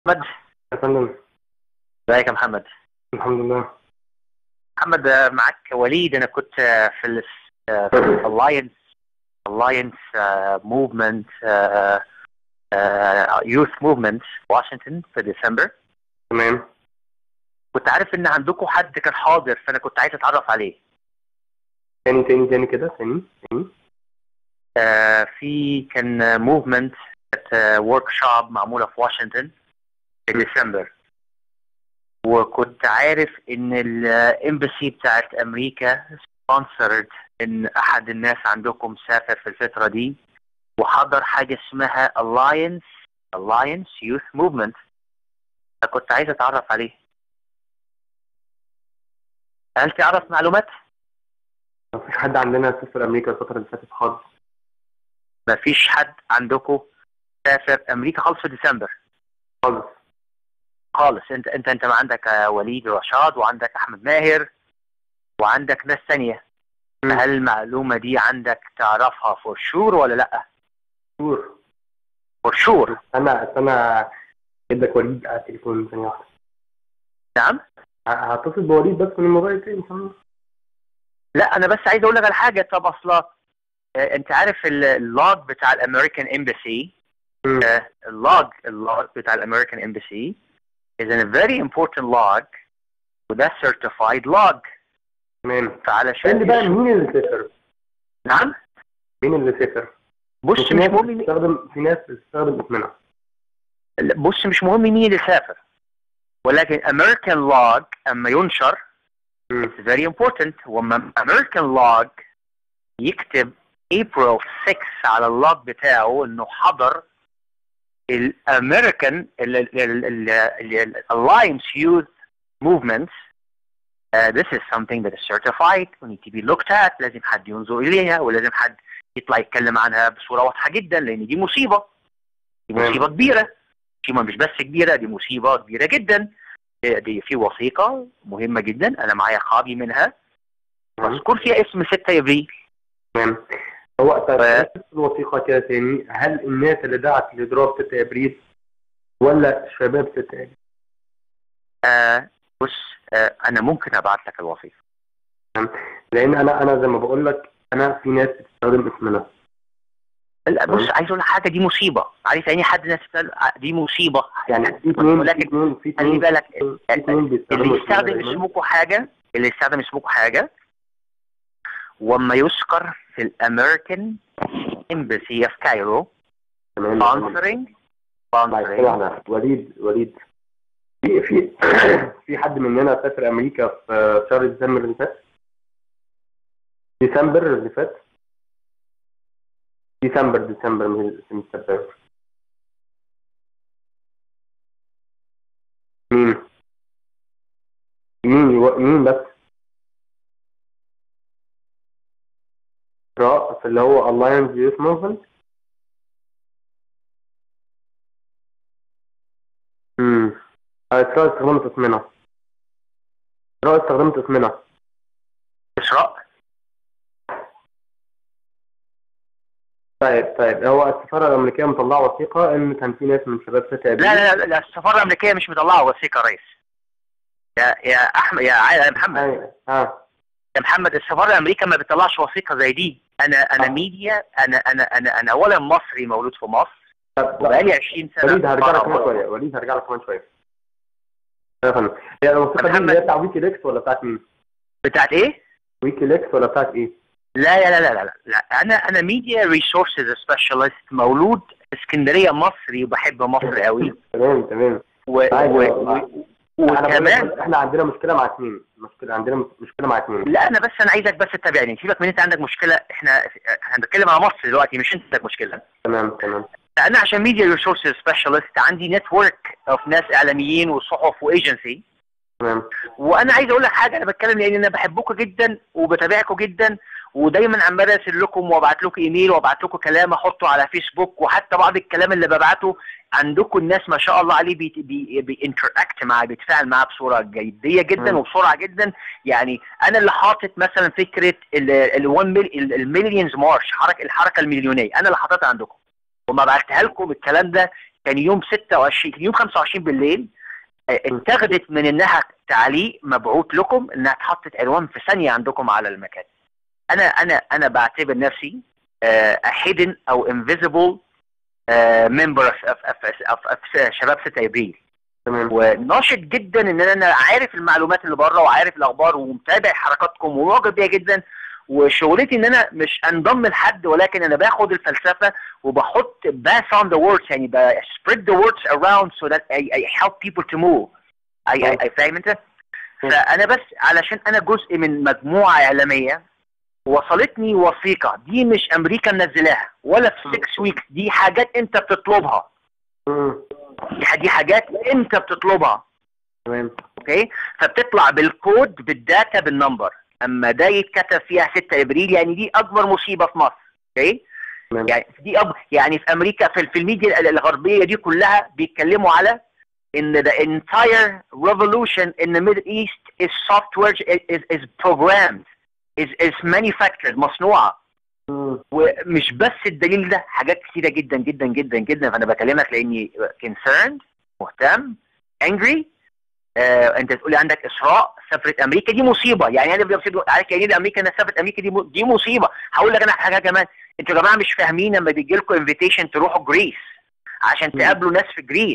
محمد يا فندم ازيك يا محمد الحمد لله محمد آه، معاك وليد انا كنت آه، في ال آه، في الالاينس الاينس موفمنت يوث موفمنت واشنطن في ديسمبر تمام كنت عارف ان عندكم حد كان حاضر فانا كنت عايز اتعرف عليه تاني تاني تاني كده تاني تاني آه، في كان موفمنت ورك شوب معموله في واشنطن في ديسمبر وكنت عارف ان الامباسي بتاعت امريكا سبونسرد ان احد الناس عندكم سافر في الفتره دي وحضر حاجه اسمها Alliance Alliance Youth Movement فكنت عايز اتعرف عليه هل تعرف معلومات؟ مفيش حد عندنا سافر امريكا الفتره اللي فاتت خالص مفيش حد عندكم سافر امريكا خالص في ديسمبر خالص خالص انت انت انت ما عندك آه، وليد رشاد وعندك احمد ماهر وعندك ناس تانية مم. هل المعلومة دي عندك تعرفها فور شور ولا لا شور فور شور انا استنى ادك وليد على التليفون ثانيه واحده نعم ه- هتصل بوليد بس من الموبايل تاني ثانية. لا انا بس عايز اقول لك على حاجة طب اصلا آه، انت عارف ال- اللوج بتاع الامريكان امباسي مم. اللوج اللوج بتاع الامريكان امباسي is a very important log وده certified log تمام فعلشان اللي بقى مين اللي سافر نعم مين اللي سافر بص في مش ناس مهم مين- بتستخدم في ناس بتستخدم اسمنا بص مش مهم مين اللي سافر ولكن American log اما ينشر مم. it's very important وما American log يكتب April 6 على اللوج بتاعه انه حضر الامريكان Alliance Youth Movement uh, this is something that is certified we need to be looked at لازم حد ينظر اليها ولازم حد يطلع يتكلم عنها بصوره واضحه جدا لان دي مصيبه دي تمام. مصيبه كبيره مصيبه مش بس كبيره دي مصيبه كبيره جدا دي- دي في وثيقه مهمه جدا انا معايا كوبي منها تمام. مذكور فيها اسم 6 ابريل تمام هو طيب ف- نفس الوثيقه كده تاني هل الناس اللي دعت لاضراب 6 ابريل ولا شباب 6 ابريل؟ آه بص آه انا ممكن ابعت لك الوثيقه لان انا انا زي ما بقول لك انا في ناس بتستخدم اسمنا لا بص تمام. عايز اقول لك حاجه دي مصيبه عارف يعني حد ناس بتقول دي مصيبه يعني في اثنين في ولكن اثنين في خلي اثنين بالك في اثنين بيستخدموا اللي اسمنا يستخدم دايماً. اسمكم حاجه اللي يستخدم اسمكم حاجه وما يذكر في الامريكان امباسي في كايرو تمام سبونسرنج طيب كده احنا وليد وليد في في في حد مننا سافر امريكا في شهر ديسمبر اللي فات ديسمبر اللي فات ديسمبر ديسمبر مش مش سبتمبر مين مين يو- مين بس راء في اللي هو Alliance Youth Movement امم إسراء استخدمت اسمنا إسراء استخدمت اسمنا اسراء طيب طيب هو السفارة الأمريكية مطلعة وثيقة إن كان في ناس من شباب ستة لا لا لا, لا السفاره الامريكيه مش مطلعه وثيقه يا ريس يا يا احمد يا ع- يا محمد أيوة ها يا محمد السفاره الامريكيه ما بتطلعش وثيقه زي دي انا انا آه. ميديا انا انا انا انا اولا مصري مولود في مصر طب وبقالي 20 سنه وليد هرجع لك برا كمان مصر. شوية وليد هرجع لك كمان شوية يا فندم هي الوثيقة دي اللي هي بتاع ويكي ليكس ولا بتاعت مين؟ بتاعت ايه؟ ويكي ليكس ولا بتاعت إيه؟ لا لا لا لا لا, لا. انا انا ميديا ريسورسز سبيشالست مولود في اسكندريه مصري وبحب مصر قوي تمام تمام و... عادي و... والله. و... أنا بقول وكمان لك إحنا عندنا مشكلة مع اثنين مشكلة عندنا مشكلة مع اثنين لا انا بس انا عايزك بس تتابعني سيبك من انت عندك مشكله احنا احنا بنتكلم على مصر دلوقتي مش انت عندك مشكله تمام تمام انا عشان ميديا ريسورسز سبيشالست عندي نتورك اوف ناس اعلاميين وصحف وايجنسي تمام وانا عايز اقول لك حاجه انا بتكلم لان انا بحبكم جدا وبتابعكم جدا ودايما عمال ارسل لكم وابعت لكم ايميل وابعت لكم كلام احطه على فيسبوك وحتى بعض الكلام اللي ببعته عندكم الناس ما شاء الله عليه بي بي بينتراكت معاه بيتفاعل معاه بصوره جديه جدا مم. وبسرعه جدا يعني انا اللي حاطط مثلا فكره ال1 المليونز مارش حركه الحركه المليونيه انا اللي حاططها عندكم وما بعتها لكم الكلام ده كان يوم 26 يوم 25 بالليل آه، اتخذت من انها تعليق مبعوث لكم انها اتحطت عنوان في ثانيه عندكم على المكان انا انا انا بعتبر نفسي هيدن او انفيزبل ممبر اوف شباب 6 ابريل تمام وناشط جدا ان انا عارف المعلومات اللي بره وعارف الاخبار ومتابع حركاتكم ومعجب بيها جدا وشغلتي ان انا مش انضم لحد ولكن انا باخد الفلسفه وبحط باس on the words يعني ب spread the words around so that I, I help people to move I, I, I فاهم انت؟ فانا بس علشان انا جزء من مجموعه اعلاميه وصلتني وثيقه دي مش امريكا منزلاها ولا في 6 ويكس دي حاجات انت بتطلبها مم. دي دي حاجات انت بتطلبها تمام اوكي فبتطلع بالكود بالداتا بالنمبر اما ده يتكتب فيها 6 ابريل يعني دي اكبر مصيبه في مصر اوكي تمام يعني دي أب... يعني في امريكا في, في الميديا ال- الغربيه دي كلها بيتكلموا على ان the entire revolution in the Middle East is software is, is, is programmed is, is manufactured مصنوعه مم. ومش بس الدليل ده حاجات كتيره جدا جدا جدا جدا فانا بكلمك لاني concerned مهتم angry آه انت تقولي عندك اسراء سافرت امريكا دي مصيبه يعني انا بصير عارف يعني ايه امريكا انها سافرت امريكا دي م- دي مصيبه هقول لك انا حاجه كمان انتوا يا جماعه مش فاهمين لما بيجي لكم انفيتيشن تروحوا جريس عشان مم. تقابلوا ناس في جريس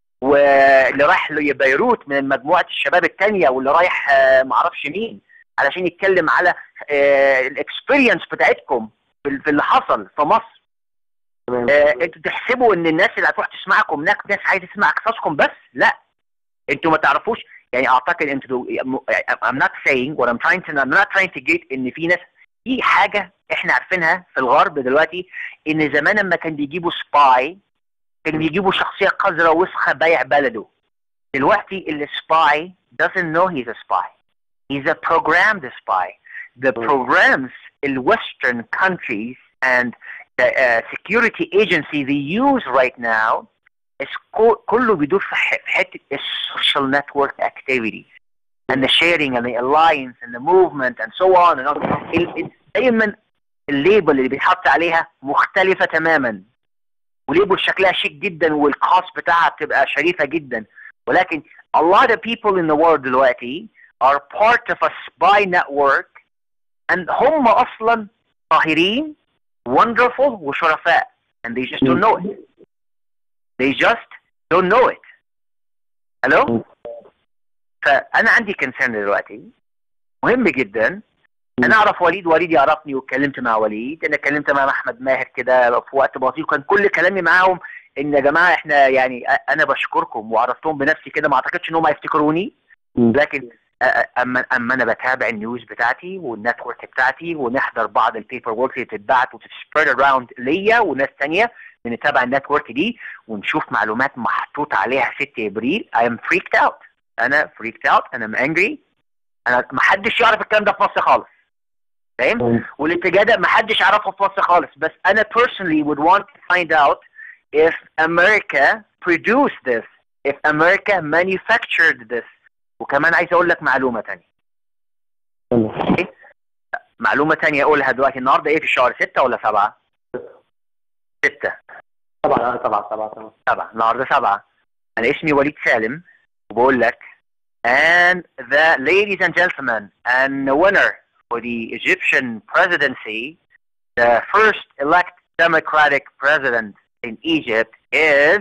واللي رايح ل- بيروت من مجموعه الشباب التانية واللي رايح آه معرفش مين علشان يتكلم على الاكسبيرينس بتاعتكم في في اللي حصل في مصر تمام آه، انتوا تحسبوا ان الناس اللي هتروح تسمعكم هناك ناس عايزه تسمع قصصكم بس لا انتوا ما تعرفوش يعني اعتقد انتوا I'm not saying what I'm trying to I'm not trying to get ان في ناس في حاجه احنا عارفينها في الغرب دلوقتي ان زمان لما كان بيجيبوا سباي كان بيجيبوا شخصيه قذره وسخه بايع بلده دلوقتي السباي doesn't know he's a spy he's a programmed spy the Mm. programs in western countries and the uh, security agency they use right now is كو- كله بيدور في ح- في حته السوشيال نتورك activities and the sharing and the alliance and the movement and so on and on ال- ال- دايما الليبل اللي بيتحط عليها مختلفه تماما وليبل شكلها شيك جدا والقاص بتاعها بتبقى شريفه جدا ولكن a lot of people in the world دلوقتي are part of a spy network and هم اصلا طاهرين wonderful وشرفاء and they just don't know it they just don't know it الو فانا عندي كونسيرن دلوقتي مهم جدا انا اعرف وليد وليد يعرفني واتكلمت مع وليد انا اتكلمت مع احمد ماهر كده في وقت بسيط كان كل كلامي معاهم ان يا جماعه احنا يعني أ- انا بشكركم وعرفتهم بنفسي كده ما اعتقدش ان هم يفتكروني مم. لكن أ- أ- اما اما انا بتابع النيوز بتاعتي والنتورك بتاعتي ونحضر بعض البيبر ورك اللي بتتبعت وتسبريد اراوند ليا وناس تانية بنتابع النتورك دي ونشوف معلومات محطوط عليها 6 ابريل I am freaked out انا freaked out انا angry انا ما حدش يعرف الكلام ده في مصر خالص فاهم مم. والاتجاه ده ما حدش يعرفه في مصر خالص بس انا personally would want to find out if America produced this if America manufactured this وكمان عايز اقول لك معلومه تانية تمام. معلومه تانية اقولها دلوقتي النهارده ايه في الشهر ستة ولا سبعة؟ ستة طبعا طبعا طبعا طبعا سبعة النهارده سبعة انا اسمي وليد سالم وبقول لك and the ladies and gentlemen and the winner for the Egyptian presidency the first elect democratic president in Egypt is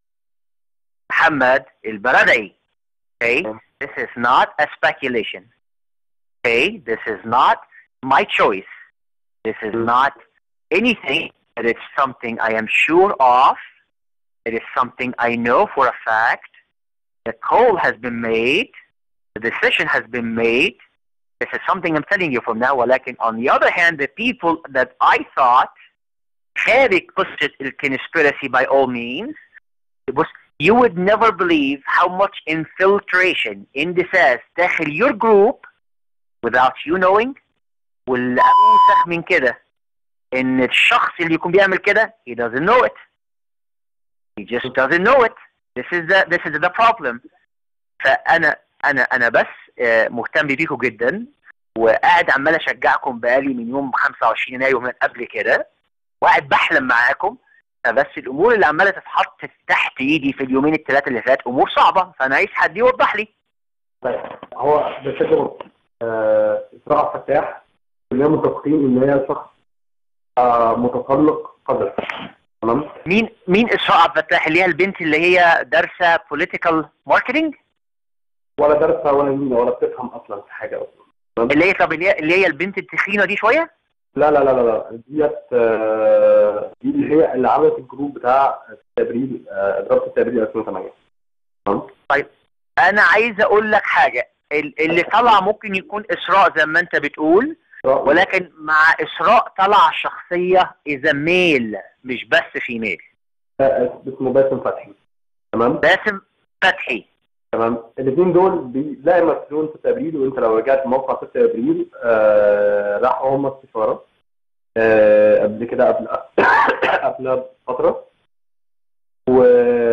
Mohammed al-Baradei okay this is not a speculation okay this is not my choice this is Mm. not anything but it's something I am sure of it is something I know for a fact. The call has been made. The decision has been made. This is something I'm telling you from now. ولكن on the other hand, the people that I thought خارج قصة الconspiracy by all means, بص, you would never believe how much infiltration in this داخل your group without you knowing واللي أوسخ من كده إن الشخص اللي يكون بيعمل كده he doesn't know it he just doesn't know it this is the this is the problem فانا انا انا بس آه، مهتم بيكم جدا وقاعد عمال اشجعكم بقالي من يوم 25 يناير ومن قبل كده وقاعد بحلم معاكم بس الامور اللي عماله تتحط تحت ايدي في اليومين الثلاثه اللي فات امور صعبه فانا عايز حد يوضح لي طيب هو بشكل آه، إسراء فتاح كلنا متفقين إن هي شخص آه، متسلق قدر تمام مين مين اسراء عبد الفتاح اللي هي البنت اللي هي دارسه بوليتيكال ماركتنج ولا دارسة ولا مين ولا بتفهم أصلا في حاجة أصلا اللي هي طب اللي هي, اللي هي البنت التخينه دي شويه لا لا لا لا لا ديت آه، دي اللي هي اللي عملت الجروب بتاع التبريد آه، إدارة التبريد 2008 تمام انا عايز اقول لك حاجه ال- اللي طلع ممكن يكون اسراء زي ما انت بتقول ولكن مع اسراء طلع شخصيه اذا ميل مش بس فيميل آه، اسمه باسم فتحي تمام باسم فتحي تمام الاثنين دول بي- لا يمثلون 6 ابريل وانت لو رجعت موقع 6 ابريل آه راحوا هم السفاره آه قبل كده قبل قبل فتره و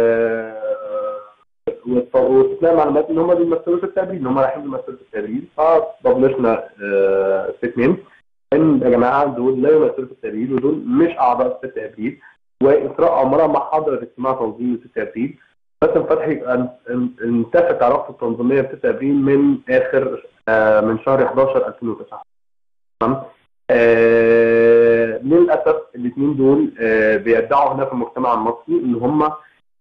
وت- وتلاقي معلومات ان هم بيمثلوا 6 ابريل ان هم رايحين بيمثلوا 6 ابريل فبلشنا ستمنت ان يا جماعه دول لا يمثلوا 6 ابريل ودول مش اعضاء 6 ابريل واسراء عمرها ما حضرت اجتماع تنظيم 6 ابريل باسم فتحي ان- ان- انتفت علاقته التنظيميه ب 6 ابريل من اخر آه، من شهر 11 2009 تمام آه، للاسف الاثنين دول آه، بيدعوا هنا في المجتمع المصري ان هم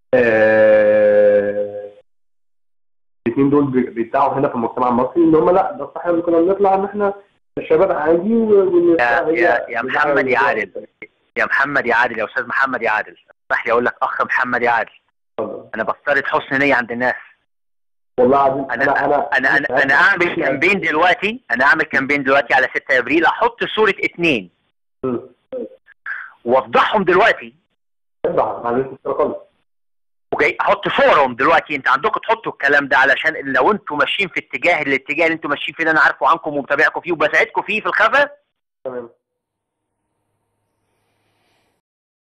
الاثنين دول بي- بيدعوا هنا في المجتمع المصري ان هم لا ده صح احنا كنا بنطلع ان احنا الشباب عادي و- يا وإن يا يا هي- محمد يا عادل يا محمد يا عادل يا استاذ محمد يا عادل اسمح لي اقول لك اخ محمد يا عادل اتفضل. انا بفترض حسن نيه عند الناس والله العظيم انا انا انا انا انا, أنا اعمل كامبين دلوقتي انا اعمل كامبين دلوقتي على 6 ابريل احط صوره اثنين مم. وافضحهم دلوقتي اتبع معلش مشكله خالص اوكي احط صورهم دلوقتي انت عندكم تحطوا الكلام ده علشان لو انتوا ماشيين في اتجاه الاتجاه اللي انتوا ماشيين فيه ده انا عارفه عنكم ومتابعكم فيه وبساعدكم فيه في الخفا تمام